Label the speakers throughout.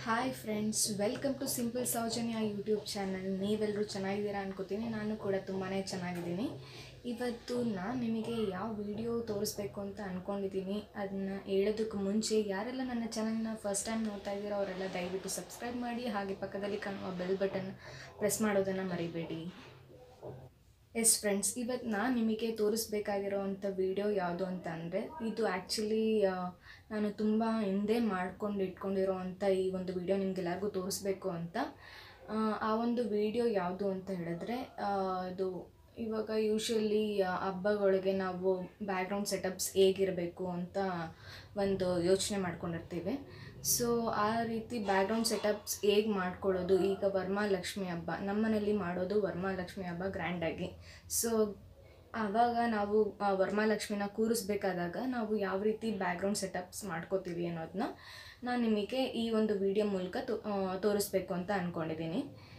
Speaker 1: hi friends welcome to simple Soujanya YouTube channel ನೀವೆಲ್ಲರೂ ಚೆನ್ನಾಗಿದ್ದೀರಾ ಅನ್ಕೋತೀನಿ ನಾನು ಕೂಡ ತುಂಬಾ ಚೆನ್ನಾಗಿದ್ದೀನಿ ಇವತ್ತು ನಾನು ನಿಮಗೆ ಯಾವ ವಿಡಿಯೋ ತೋರಿಸ್ಬೇಕು ಅಂತ ಅಂದ್ಕೊಂಡಿದ್ದೀನಿ ಅದನ್ನ ಹೇಳೋದಕ್ಕೆ ಮುಂಚೆ ಯಾರೆಲ್ಲ ನನ್ನ ಚಾನಲ್ನ ಫಸ್ಟ್ ಟೈಮ್ ನೋಡ್ತಾ ಇದ್ದೀರೋ ಅವರೆಲ್ಲ ದಯವಿಟ್ಟು ಸಬ್ಸ್ಕ್ರೈಬ್ ಮಾಡಿ ಹಾಗೆ ಪಕ್ಕದಲ್ಲಿ ಕಾಣುವ ಬೆಲ್ ಬಟನ್ ಪ್ರೆಸ್ ಮಾಡೋದನ್ನು ಮರಿಬೇಡಿ ಎಸ್ ಫ್ರೆಂಡ್ಸ್ ಇವತ್ತು ನಾನು ನಿಮಗೆ ತೋರಿಸ್ಬೇಕಾಗಿರೋವಂಥ ವಿಡಿಯೋ ಯಾವುದು ಅಂತ ಅಂದರೆ ಇದು ಆ್ಯಕ್ಚುಲಿ ನಾನು ತುಂಬ ಹಿಂದೆ ಮಾಡ್ಕೊಂಡು ಇಟ್ಕೊಂಡಿರೋ ಅಂಥ ಈ ಒಂದು ವಿಡಿಯೋ ನಿಮ್ಗೆಲ್ಲರಿಗೂ ತೋರಿಸ್ಬೇಕು ಅಂತ ಆ, ಆ ಒಂದು ವಿಡಿಯೋ ಯಾವುದು ಅಂತ ಹೇಳಿದ್ರೆ ಆ, ಇದು ಇವಾಗ ಯೂಶ್ವಲಿ ಹಬ್ಬಗಳಿಗೆ ನಾವು ಬ್ಯಾಕ್ಗ್ರೌಂಡ್ ಸೆಟಪ್ಸ್ ಹೇಗಿರಬೇಕು ಅಂತ ಒಂದು ಯೋಚನೆ ಮಾಡ್ಕೊಂಡಿರ್ತೀವಿ ಸೊ ಆ ರೀತಿ ಬ್ಯಾಕ್ಗ್ರೌಂಡ್ ಸೆಟಪ್ಸ್ ಹೇಗೆ ಮಾಡ್ಕೊಳ್ಳೋದು ಈಗ ವರಮಹಾಲಕ್ಷ್ಮಿ ಹಬ್ಬ ನಮ್ಮನೇಲಿ ಮಾಡೋದು ವರಮಹಾಲಕ್ಷ್ಮಿ ಹಬ್ಬ ಗ್ರ್ಯಾಂಡಾಗಿ ಸೊ ಆವಾಗ ನಾವು ಆ ವರಮಹಾಲಕ್ಷ್ಮಿನ ಕೂರಿಸ್ಬೇಕಾದಾಗ ನಾವು ಯಾವ ರೀತಿ ಬ್ಯಾಕ್ಗ್ರೌಂಡ್ ಸೆಟಪ್ಸ್ ಮಾಡ್ಕೋತೀವಿ ಅನ್ನೋದನ್ನ ನಾನು ನಿಮಗೆ ಈ ಒಂದು ವಿಡಿಯೋ ಮೂಲಕ ತೋ ಆ, ತೋರಿಸ್ಬೇಕು ಅಂತ ಅಂದ್ಕೊಂಡಿದ್ದೀನಿ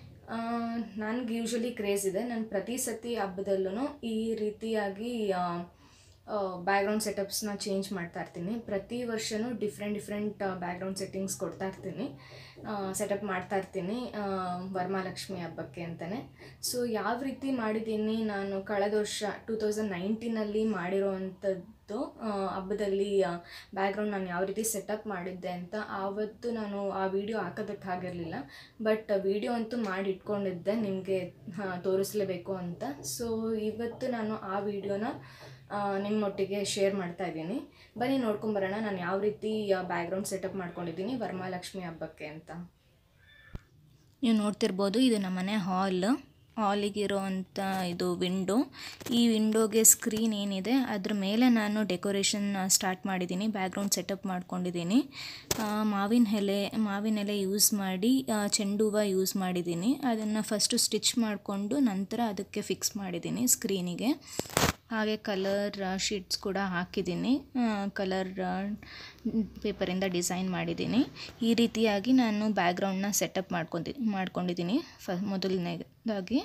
Speaker 1: ನನಗೆ ಯೂಶ್ವಲಿ ಕ್ರೇಜ್ ಇದೆ ನಾನು ಪ್ರತಿ ಸತಿ ಹಬ್ಬದಲ್ಲೂ ಈ ರೀತಿಯಾಗಿ ಬ್ಯಾಕ್ಗ್ರೌಂಡ್ ಸೆಟಪ್ಸ್ನ ಚೇಂಜ್ ಮಾಡ್ತಾ ಇರ್ತೀನಿ ಪ್ರತಿ ವರ್ಷವೂ ಡಿಫ್ರೆಂಟ್ ಡಿಫ್ರೆಂಟ್ ಬ್ಯಾಕ್ಗ್ರೌಂಡ್ ಸೆಟ್ಟಿಂಗ್ಸ್ ಕೊಡ್ತಾ ಇರ್ತೀನಿ ಸೆಟಪ್ ಮಾಡ್ತಾ ಇರ್ತೀನಿ ಆ, ವರಮಹಾಲಕ್ಷ್ಮಿ ಹಬ್ಬಕ್ಕೆ ಅಂತಲೇ ಸೊ ಯಾವ ರೀತಿ ಮಾಡಿದ್ದೀನಿ ನಾನು ಕಳೆದ ವರ್ಷ ಟೂ ತೌಸಂಡ್ ನೈನ್ಟೀನಲ್ಲಿ ಮಾಡಿರೋವಂಥದ್ದು ಆ, ಹಬ್ಬದಲ್ಲಿ ಬ್ಯಾಕ್ಗ್ರೌಂಡ್ ನಾನು ಯಾವ ರೀತಿ ಸೆಟಪ್ ಮಾಡಿದ್ದೆ ಅಂತ ಆವತ್ತು ನಾನು ಆ ವಿಡಿಯೋ ಹಾಕೋದಕ್ಕಾಗಿರಲಿಲ್ಲ ಬಟ್ ವಿಡಿಯೋ ಅಂತೂ ಮಾಡಿ ಇಟ್ಕೊಂಡಿದ್ದೆ ನಿಮಗೆ ತೋರಿಸ್ಲೇಬೇಕು ಅಂತ ಸೊ ಇವತ್ತು ನಾನು ಆ ವಿಡಿಯೋನ ನಿಮ್ಮೊಟ್ಟಿಗೆ ಶೇರ್ ಮಾಡ್ತಾ ಇದ್ದೀನಿ ಬನ್ನಿ ನೋಡ್ಕೊಂಬರೋಣ ನಾನು ಯಾವ ರೀತಿ ಬ್ಯಾಕ್ಗ್ರೌಂಡ್ ಸೆಟಪ್ ಮಾಡ್ಕೊಂಡಿದ್ದೀನಿ ವರಮಹಾಲಕ್ಷ್ಮಿ ಹಬ್ಬಕ್ಕೆ ಅಂತ
Speaker 2: ನೀವು ನೋಡ್ತಿರ್ಬೋದು ಇದು ನಮ್ಮನೆ ಹಾಲ್ ಹಾಲಿಗಿರೋ ಅಂಥ ಇದು ವಿಂಡೋ ಈ ವಿಂಡೋಗೆ ಸ್ಕ್ರೀನ್ ಏನಿದೆ ಅದ್ರ ಮೇಲೆ ನಾನು ಡೆಕೋರೇಷನ್ ಸ್ಟಾರ್ಟ್ ಮಾಡಿದ್ದೀನಿ ಬ್ಯಾಕ್ಗ್ರೌಂಡ್ ಸೆಟಪ್ ಮಾಡ್ಕೊಂಡಿದ್ದೀನಿ ಆ, ಮಾವಿನ ಎಲೆ ಮಾವಿನ ಎಲೆ ಯೂಸ್ ಮಾಡಿ ಆ, ಚೆಂಡು ಹೂವು ಯೂಸ್ ಮಾಡಿದ್ದೀನಿ ಅದನ್ನು ಫಸ್ಟು ಸ್ಟಿಚ್ ಮಾಡಿಕೊಂಡು ನಂತರ ಅದಕ್ಕೆ ಫಿಕ್ಸ್ ಮಾಡಿದ್ದೀನಿ ಸ್ಕ್ರೀನಿಗೆ ಹಾಗೆ ಕಲರ್ ಶೀಟ್ಸ್ ಕೂಡ ಹಾಕಿದ್ದೀನಿ ಕಲರ್ ಪೇಪರಿಂದ ಡಿಸೈನ್ ಮಾಡಿದ್ದೀನಿ ಈ ರೀತಿಯಾಗಿ ನಾನು ಬ್ಯಾಕ್ಗ್ರೌಂಡ್ನ ಸೆಟಪ್ ಮಾಡ್ಕೊಂಡಿ ಮಾಡ್ಕೊಂಡಿದ್ದೀನಿ ಫ ಮೊದಲನೇದಾಗಿ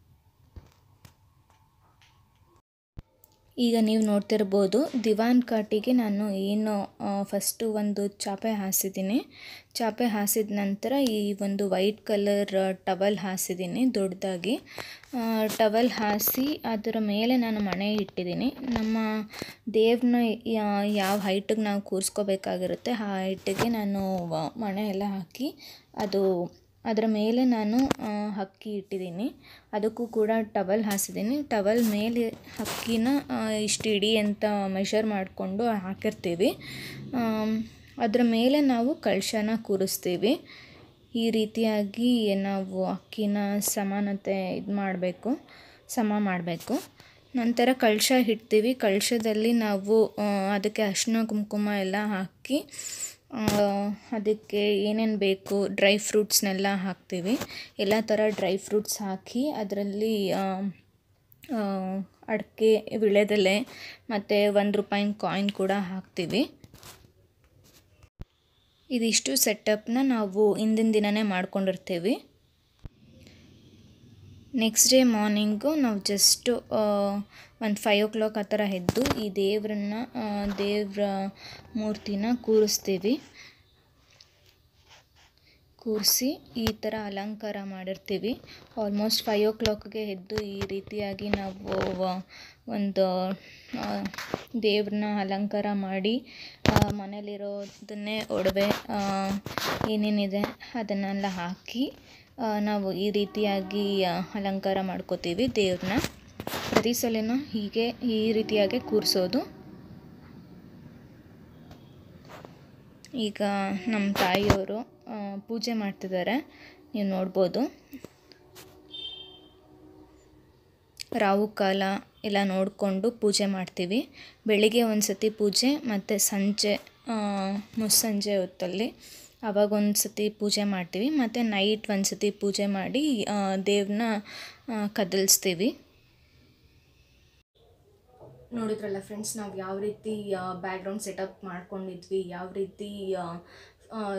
Speaker 2: ಈಗ ನೀವು ನೋಡ್ತಿರ್ಬೋದು ದಿವಾನ್ ಕಾಟಿಗೆ ನಾನು ಏನು ಫಸ್ಟು ಒಂದು ಚಾಪೆ ಹಾಸಿದ್ದೀನಿ ಚಾಪೆ ಹಾಸಿದ ನಂತರ ಈ ಒಂದು ವೈಟ್ ಕಲರ್ ಟವಲ್ ಹಾಸಿದ್ದೀನಿ ದೊಡ್ಡದಾಗಿ ಟವಲ್ ಹಾಸಿ ಅದರ ಮೇಲೆ ನಾನು ಮಣೆ ಇಟ್ಟಿದ್ದೀನಿ ನಮ್ಮ ದೇವ್ರನ್ನ ಯಾವ ಹೈಟಿಗೆ ನಾವು ಕೂರಿಸ್ಕೋಬೇಕಾಗಿರುತ್ತೆ ಆ ಹೈಟಿಗೆ ನಾನು ವ- ಮಣೆ ಎಲ್ಲ ಹಾಕಿ ಅದು ಅದರ ಮೇಲೆ ನಾನು ಆ, ಹಕ್ಕಿ ಇಟ್ಟಿದ್ದೀನಿ ಅದಕ್ಕೂ ಕೂಡ ಟವಲ್ ಹಾಸಿದ್ದೀನಿ ಟವಲ್ ಮೇಲೆ ಹಕ್ಕಿನ ಆ, ಇಷ್ಟು ಇಡಿ ಅಂತ ಮೆಷರ್ ಮಾಡಿಕೊಂಡು ಹಾಕಿರ್ತೀವಿ ಆಮ್, ಅದರ ಮೇಲೆ ನಾವು ಕಳಶನ ಕೂರಿಸ್ತೀವಿ ಈ ರೀತಿಯಾಗಿ ನಾವು ಅಕ್ಕಿನ ಸಮಾನತೆ ಇದು ಮಾಡಬೇಕು ಸಮ ಮಾಡಬೇಕು ನಂತರ ಕಳಶ ಇಡ್ತೀವಿ ಕಳಶದಲ್ಲಿ ನಾವು ಆ, ಅದಕ್ಕೆ ಅರಿಶಿನ ಕುಂಕುಮ ಎಲ್ಲ ಹಾಕಿ ಆ, ಅದಕ್ಕೆ ಏನೇನು ಬೇಕು ಡ್ರೈ ಫ್ರೂಟ್ಸ್ನೆಲ್ಲ ಹಾಕ್ತೀವಿ ಎಲ್ಲ ಥರ ಡ್ರೈ ಫ್ರೂಟ್ಸ್ ಹಾಕಿ ಅದರಲ್ಲಿ ಅಡಿಕೆ ವಿಳೆದೆಲೆ ಮತ್ತು ಒಂದು ರೂಪಾಯಿನ ಕಾಯಿನ್ ಕೂಡ ಹಾಕ್ತೀವಿ ಇದಿಷ್ಟು ಸೆಟಪ್ನ ನಾವು ಹಿಂದಿನ ದಿನವೇ ಮಾಡ್ಕೊಂಡಿರ್ತೀವಿ ನೆಕ್ಸ್ಟ್ ಡೇ ಮಾರ್ನಿಂಗು ನಾವು ಜಸ್ಟು ಒಂದು ಫೈವ್ ಓ ಕ್ಲಾಕ್ ಆ ಥರ ಎದ್ದು ಈ ದೇವ್ರನ್ನ ಆ, ದೇವ್ರ ಮೂರ್ತಿನ ಕೂರಿಸ್ತೀವಿ ಕೂರಿಸಿ ಈ ಥರ ಅಲಂಕಾರ ಮಾಡಿರ್ತೀವಿ ಆಲ್ಮೋಸ್ಟ್ ಫೈವ್ ಓ ಕ್ಲಾಕ್ಗೆ ಎದ್ದು ಈ ರೀತಿಯಾಗಿ ನಾವು ವ- ಒಂದು ಆ, ದೇವ್ರನ್ನ ಅಲಂಕಾರ ಮಾಡಿ ಆ, ಮನೇಲಿರೋದನ್ನೇ ಒಡವೆ ಆ, ಏನೇನಿದೆ ಅದನ್ನೆಲ್ಲ ಹಾಕಿ ಆ, ನಾವು ಈ ರೀತಿಯಾಗಿ ಆ, ಅಲಂಕಾರ ಮಾಡ್ಕೋತೀವಿ ದೇವ್ರನ್ನ ಪ್ರತಿ ಸಲನೂ ಹೀಗೆ ಈ ರೀತಿಯಾಗಿ ಕೂರಿಸೋದು ಈಗ ನಮ್ಮ ತಾಯಿಯವರು ಆ, ಪೂಜೆ ಮಾಡ್ತಿದ್ದಾರೆ ನೀವು ನೋಡ್ಬೋದು ರಾವು ಕಾಲ ಎಲ್ಲ ನೋಡಿಕೊಂಡು ಪೂಜೆ ಮಾಡ್ತೀವಿ ಬೆಳಿಗ್ಗೆ ಒಂದು ಸತಿ ಪೂಜೆ ಮತ್ತು ಸಂಜೆ ಆ, ಮುಸ್ಸಂಜೆ ಹೊತ್ತಲ್ಲಿ ಅವಾಗ ಒಂದು ಸತಿ ಪೂಜೆ ಮಾಡ್ತೀವಿ ಮತ್ತು ನೈಟ್ ಒಂದು ಸತಿ ಪೂಜೆ ಮಾಡಿ ಆ, ದೇವ್ರನ್ನ ಆ, ಕದಲಿಸ್ತೀವಿ
Speaker 1: ನೋಡಿದ್ರಲ್ಲ ಫ್ರೆಂಡ್ಸ್ ನಾವು ಯಾವ ರೀತಿ ಬ್ಯಾಕ್ಗ್ರೌಂಡ್ ಸೆಟಪ್ ಮಾಡ್ಕೊಂಡಿದ್ವಿ ಯಾವ ರೀತಿ ಆ, ಆ,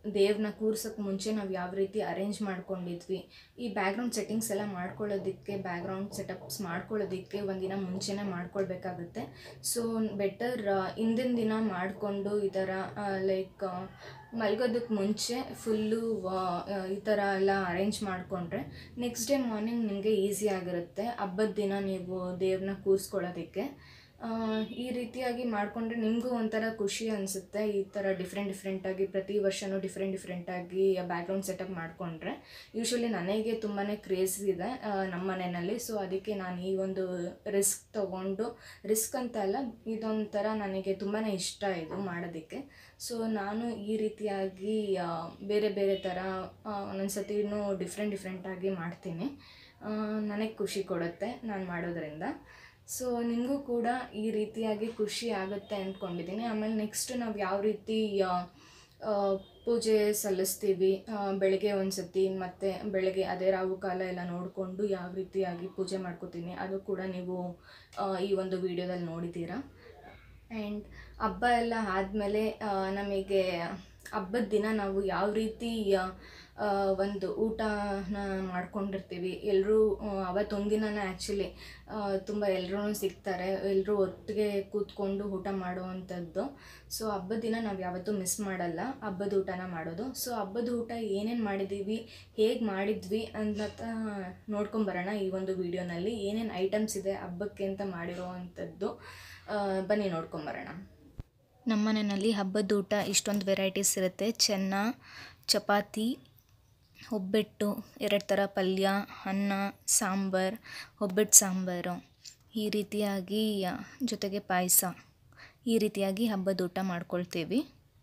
Speaker 1: ದೇವ್ರನ್ನ ಕೂರ್ಸೋಕ್ಕೆ ಮುಂಚೆ ನಾವು ಯಾವ ರೀತಿ ಅರೇಂಜ್ ಮಾಡ್ಕೊಂಡಿದ್ವಿ ಈ ಬ್ಯಾಕ್ಗ್ರೌಂಡ್ ಸೆಟ್ಟಿಂಗ್ಸ್ ಎಲ್ಲ ಮಾಡ್ಕೊಳ್ಳೋದಕ್ಕೆ ಬ್ಯಾಕ್ಗ್ರೌಂಡ್ ಸೆಟಪ್ಸ್ ಮಾಡ್ಕೊಳ್ಳೋದಕ್ಕೆ ಒಂದಿನ ಮುಂಚೆನೇ ಮಾಡ್ಕೊಳ್ಬೇಕಾಗುತ್ತೆ ಸೊ ಬೆಟರ್ ಹಿಂದಿನ ದಿನ ಮಾಡಿಕೊಂಡು ಈ ಥರ ಲೈಕ್ ಮಲ್ಗೋದಕ್ಕೆ ಮುಂಚೆ ಫುಲ್ಲು ಈ ಥರ ಎಲ್ಲ ಅರೇಂಜ್ ಮಾಡಿಕೊಂಡ್ರೆ ನೆಕ್ಸ್ಟ್ ಡೇ ಮಾರ್ನಿಂಗ್ ನಿಮಗೆ ಈಸಿ ಆಗಿರುತ್ತೆ ಹಬ್ಬದ ದಿನ ನೀವು ದೇವ್ರನ್ನ ಕೂರಿಸ್ಕೊಳ್ಳೋದಕ್ಕೆ ಆ, ಈ ರೀತಿಯಾಗಿ ಮಾಡಿಕೊಂಡ್ರೆ ನಿಮಗೂ ಒಂಥರ ಖುಷಿ ಅನಿಸುತ್ತೆ ಈ ಥರ ಡಿಫ್ರೆಂಟ್ ಡಿಫ್ರೆಂಟಾಗಿ ಪ್ರತಿ ವರ್ಷವೂ ಡಿಫ್ರೆಂಟ್ ಡಿಫ್ರೆಂಟಾಗಿ ಬ್ಯಾಕ್ಗ್ರೌಂಡ್ ಸೆಟಪ್ ಮಾಡಿಕೊಂಡ್ರೆ ಯೂಶ್ವಲಿ ನನಗೆ ತುಂಬಾ ಕ್ರೇಜ್ ಇದೆ ಆ, ನಮ್ಮ ಮನೆಯಲ್ಲಿ ಸೊ ಅದಕ್ಕೆ ನಾನು ಈ ಒಂದು ರಿಸ್ಕ್ ತೊಗೊಂಡು ರಿಸ್ಕ್ ಅಂತ ಅಲ್ಲ ಇದೊಂಥರ ನನಗೆ ತುಂಬಾ ಇಷ್ಟ ಇದು ಮಾಡೋದಕ್ಕೆ ಸೊ ನಾನು ಈ ರೀತಿಯಾಗಿ ಆ, ಬೇರೆ ಬೇರೆ ಥರ ಒಂದೊಂದು ಸತಿನೂ ಡಿಫ್ರೆಂಟ್ ಡಿಫ್ರೆಂಟಾಗಿ ಮಾಡ್ತೀನಿ ನನಗೆ ಖುಷಿ ಕೊಡುತ್ತೆ ನಾನು ಮಾಡೋದ್ರಿಂದ ಸೊ ನಿಮಗೂ ಕೂಡ ಈ ರೀತಿಯಾಗಿ ಖುಷಿ ಆಗುತ್ತೆ ಅಂದ್ಕೊಂಡಿದ್ದೀನಿ ಆಮೇಲೆ ನೆಕ್ಸ್ಟ್ ನಾವು ಯಾವ ರೀತಿ ಆ, ಆ, ಪೂಜೆ ಸಲ್ಲಿಸ್ತೀವಿ ಆ, ಬೆಳಗ್ಗೆ ಒಂದು ಸತಿ ಮತ್ತು ಬೆಳಗ್ಗೆ ಅದೇ ರಾವು ಕಾಲ ಎಲ್ಲ ನೋಡಿಕೊಂಡು ಯಾವ ರೀತಿಯಾಗಿ ಪೂಜೆ ಮಾಡ್ಕೋತೀನಿ ಅದು ಕೂಡ ನೀವು ಆ, ಈ ಒಂದು ವಿಡಿಯೋದಲ್ಲಿ ನೋಡಿದ್ದೀರಾ ಆ್ಯಂಡ್ ಹಬ್ಬ ಎಲ್ಲ ಆದಮೇಲೆ ನಮಗೆ ಹಬ್ಬದ ದಿನ ನಾವು ಯಾವ ರೀತಿ ಆ, ಆ, ಒಂದು ಊಟನ ಮಾಡ್ಕೊಂಡಿರ್ತೀವಿ ಎಲ್ಲರೂ ಅವತ್ತೊಂದಿನನೇ ಆ್ಯಕ್ಚುಲಿ ತುಂಬ ಎಲ್ಲರೂ ಸಿಗ್ತಾರೆ ಎಲ್ಲರೂ ಒಟ್ಟಿಗೆ ಕೂತ್ಕೊಂಡು ಊಟ ಮಾಡುವಂಥದ್ದು ಸೊ ಹಬ್ಬದ ದಿನ ನಾವು ಯಾವತ್ತೂ ಮಿಸ್ ಮಾಡಲ್ಲ ಹಬ್ಬದ ಊಟನ ಮಾಡೋದು ಸೊ ಹಬ್ಬದ ಊಟ ಏನೇನು ಮಾಡಿದ್ದೀವಿ ಹೇಗೆ ಮಾಡಿದ್ವಿ ಅಂತ ನೋಡ್ಕೊಂಬರೋಣ ಈ ಒಂದು ವಿಡಿಯೋನಲ್ಲಿ ಏನೇನು ಐಟಮ್ಸ್ ಇದೆ ಹಬ್ಬಕ್ಕೆ ಅಂತ ಮಾಡಿರೋವಂಥದ್ದು ಆ, ಬನ್ನಿ ನೋಡ್ಕೊಂಬರೋಣ
Speaker 2: ನಮ್ಮ ಮನೆಯಲ್ಲಿ ಹಬ್ಬದ ಊಟ ಇಷ್ಟೊಂದು ವೆರೈಟೀಸ್ ಇರುತ್ತೆ ಚೆನ್ನ ಚಪಾತಿ ಒಬ್ಬಟ್ಟು ಎರಡು ಥರ ಪಲ್ಯ ಅನ್ನ ಸಾಂಬಾರು ಒಬ್ಬಟ್ಟು ಸಾಂಬಾರು ಈ ರೀತಿಯಾಗಿ ಆ, ಜೊತೆಗೆ ಪಾಯಸ ಈ ರೀತಿಯಾಗಿ ಹಬ್ಬದ ಊಟ ಮಾಡ್ಕೊಳ್ತೀವಿ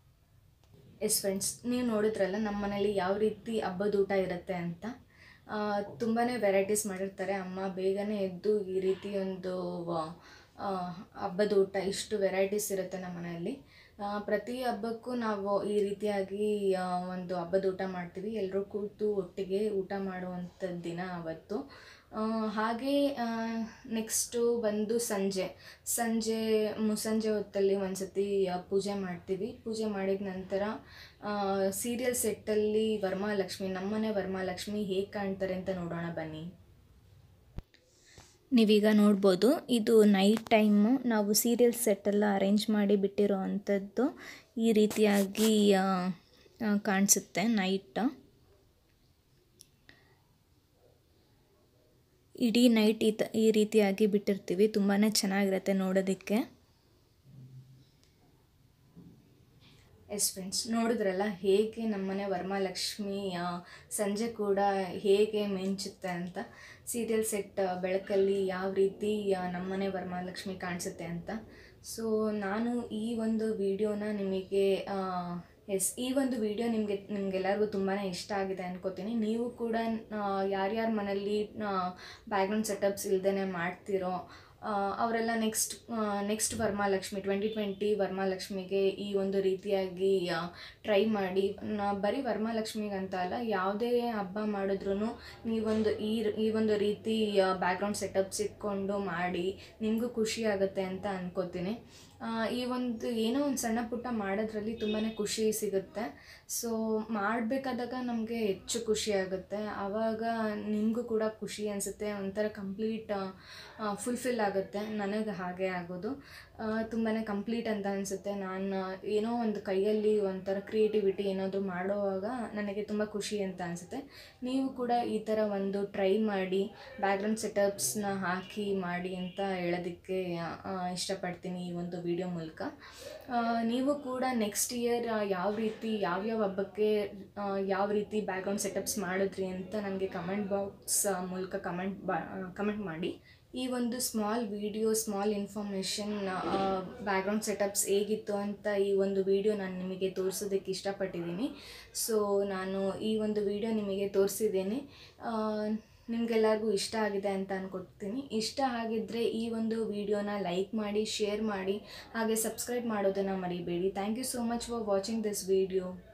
Speaker 1: ಎಸ್ ಫ್ರೆಂಡ್ಸ್ ನೀವು ನೋಡಿದ್ರಲ್ಲ ನಮ್ಮ ಮನೇಲಿ ಯಾವ ರೀತಿ ಹಬ್ಬದ ಊಟ ಇರುತ್ತೆ ಅಂತ ತುಂಬಾ ವೆರೈಟೀಸ್ ಮಾಡಿರ್ತಾರೆ ಅಮ್ಮ ಬೇಗನೆ ಎದ್ದು ಈ ರೀತಿ ಒಂದು ಆ, ಹಬ್ಬದ ಊಟ ಇಷ್ಟು ವೆರೈಟೀಸ್ ಇರುತ್ತೆ ನಮ್ಮ ಮನೆಯಲ್ಲಿ ಆ, ಪ್ರತಿ ಹಬ್ಬಕ್ಕೂ ನಾವು ಈ ರೀತಿಯಾಗಿ ಆ, ಒಂದು ಹಬ್ಬದ ಊಟ ಮಾಡ್ತೀವಿ ಎಲ್ಲರೂ ಕೂತು ಒಟ್ಟಿಗೆ ಊಟ ಮಾಡುವಂಥದ್ದು ದಿನ ಅವತ್ತು ಆ, ಹಾಗೆ ನೆಕ್ಸ್ಟು ಬಂದು ಸಂಜೆ ಸಂಜೆ ಮುಸ್ಸಂಜೆ ಹೊತ್ತಲ್ಲಿ ಒಂದ್ಸತಿ ಆ, ಪೂಜೆ ಮಾಡ್ತೀವಿ ಪೂಜೆ ಮಾಡಿದ ನಂತರ ಸೀರಿಯಲ್ ಸೆಟ್ಟಲ್ಲಿ ವರಮಹಾಲಕ್ಷ್ಮಿ ನಮ್ಮನೆ ವರಮಹಾಲಕ್ಷ್ಮಿ ಹೇಗೆ ಕಾಣ್ತಾರೆ ಅಂತ ನೋಡೋಣ ಬನ್ನಿ
Speaker 2: ನೀವೀಗ ನೋಡ್ಬೋದು ಇದು ನೈಟ್ ಟೈಮು ನಾವು ಸೀರಿಯಲ್ ಸೆಟ್ಟೆಲ್ಲ ಅರೇಂಜ್ ಮಾಡಿ ಬಿಟ್ಟಿರೋ ಅಂಥದ್ದು ಈ ರೀತಿಯಾಗಿ ಆ, ಆ, ಕಾಣಿಸುತ್ತೆ ನೈಟ್ ಇಡೀ ನೈಟ್ ಈ ತ ಈ ರೀತಿಯಾಗಿ ಬಿಟ್ಟಿರ್ತೀವಿ ತುಂಬಾ ಚೆನ್ನಾಗಿರುತ್ತೆ ನೋಡೋದಕ್ಕೆ
Speaker 1: ಎಸ್ ಫ್ರೆಂಡ್ಸ್ ನೋಡಿದ್ರಲ್ಲ ಹೇಗೆ ನಮ್ಮನೆ ವರಮಹಾಲಕ್ಷ್ಮಿ ಆ, ಸಂಜೆ ಕೂಡ ಹೇಗೆ ಮಿಂಚುತ್ತೆ ಅಂತ ಸೀರಿಯಲ್ ಸೆಟ್ ಬೆಳಕಲ್ಲಿ ಯಾವ ರೀತಿ ಆ, ನಮ್ಮನೆ ವರಮಹಾಲಕ್ಷ್ಮಿ ಕಾಣಿಸುತ್ತೆ ಅಂತ ಸೊ ನಾನು ಈ ಒಂದು ವಿಡಿಯೋನ ನಿಮಗೆ ಎಸ್ ಈ ಒಂದು ವಿಡಿಯೋ ನಿಮಗೆ ನಿಮಗೆಲ್ಲರಿಗೂ ತುಂಬಾ ಇಷ್ಟ ಆಗಿದೆ ಅನ್ಕೋತೀನಿ ನೀವು ಕೂಡ ಯಾರ್ಯಾರ ಮನೇಲಿ ಬ್ಯಾಕ್ಗ್ರೌಂಡ್ ಸೆಟಪ್ಸ್ ಇಲ್ದೇ ಮಾಡ್ತಿರೋ ಆ, ಅವರೆಲ್ಲ next next Varamahalakshmi twenty twenty ವರಮಹಾಲಕ್ಷ್ಮಿಗೆ ಈ ಒಂದು ರೀತಿಯಾಗಿ ಟ್ರೈ ಮಾಡಿ ನಾ ಬರೀ ವರಮಹಾಲಕ್ಷ್ಮಿಗೆ ಅಂತ ಅಲ್ಲ ಯಾವುದೇ ಹಬ್ಬ ಮಾಡಿದ್ರೂ ನೀವೊಂದು ಈ ಈ ಒಂದು ರೀತಿ ಬ್ಯಾಕ್ಗ್ರೌಂಡ್ ಸೆಟಪ್ಸ್ ಇಟ್ಕೊಂಡು ಮಾಡಿ ನಿಮಗೂ ಖುಷಿ ಆಗುತ್ತೆ ಅಂತ ಅನ್ಕೋತೀನಿ ಆ, ಈ ಒಂದು ಏನೋ ಒಂದು ಸಣ್ಣ ಪುಟ್ಟ ಮಾಡೋದ್ರಲ್ಲಿ ತುಂಬಾ ಖುಷಿ ಸಿಗುತ್ತೆ ಸೊ ಮಾಡಬೇಕಾದಾಗ ನಮಗೆ ಹೆಚ್ಚು ಖುಷಿ ಆಗುತ್ತೆ ಆವಾಗ ನಿಮಗೂ ಕೂಡ ಖುಷಿ ಅನಿಸುತ್ತೆ ಒಂಥರ ಕಂಪ್ಲೀಟ್ ಫುಲ್ಫಿಲ್ ಆಗುತ್ತೆ ನನಗೆ ಹಾಗೆ ಆಗೋದು ತುಂಬಾ ಕಂಪ್ಲೀಟ್ ಅಂತ ಅನಿಸುತ್ತೆ ನಾನು ಏನೋ ಒಂದು ಕೈಯಲ್ಲಿ ಒಂಥರ ಕ್ರಿಯೇಟಿವಿಟಿ ಏನಾದರೂ ಮಾಡುವಾಗ ನನಗೆ ತುಂಬ ಖುಷಿ ಅಂತ ಅನಿಸುತ್ತೆ ನೀವು ಕೂಡ ಈ ಥರ ಒಂದು ಟ್ರೈ ಮಾಡಿ ಬ್ಯಾಕ್ಗ್ರೌಂಡ್ ಸೆಟಪ್ಸ್ನ ಹಾಕಿ ಮಾಡಿ ಅಂತ ಹೇಳೋದಕ್ಕೆ ಆ, ಇಷ್ಟಪಡ್ತೀನಿ ಈ ಒಂದು ವಿಡಿಯೋ ಮೂಲಕ ಆ, ನೀವು ಕೂಡ ನೆಕ್ಸ್ಟ್ ಇಯರ್ ಯಾವ ರೀತಿ ಯಾವ್ಯಾವ ಹಬ್ಬಕ್ಕೆ ಆ, ಯಾವ ರೀತಿ ಬ್ಯಾಕ್ಗ್ರೌಂಡ್ ಸೆಟಪ್ಸ್ ಮಾಡಿದ್ರಿ ಅಂತ ನನಗೆ ಕಮೆಂಟ್ ಬಾಕ್ಸ್ ಮೂಲಕ ಕಮೆಂಟ್ ಬಾ ಕಮೆಂಟ್ ಮಾಡಿ ಈ ಒಂದು small video small information background setups ಹೇಗಿತ್ತು ಅಂತ ಈ ಒಂದು ವಿಡಿಯೋ ನಾನು ನಿಮಗೆ ತೋರಿಸೋದಕ್ಕೆ ಇಷ್ಟಪಟ್ಟಿದ್ದೀನಿ ಸೊ ನಾನು ಈ ಒಂದು ವಿಡಿಯೋ ನಿಮಗೆ ತೋರಿಸಿದ್ದೀನಿ ನಿಮಗೆಲ್ಲರಿಗೂ ಇಷ್ಟ ಆಗಿದೆ ಅಂತ ಅನ್ಕೊಳ್ತೀನಿ ಇಷ್ಟ ಆಗಿದ್ದರೆ ಈ ಒಂದು ವಿಡಿಯೋನ ಲೈಕ್ ಮಾಡಿ ಶೇರ್ ಮಾಡಿ ಹಾಗೆ ಸಬ್ಸ್ಕ್ರೈಬ್ ಮಾಡೋದನ್ನು ಮರಿಬೇಡಿ thank you so much for watching this video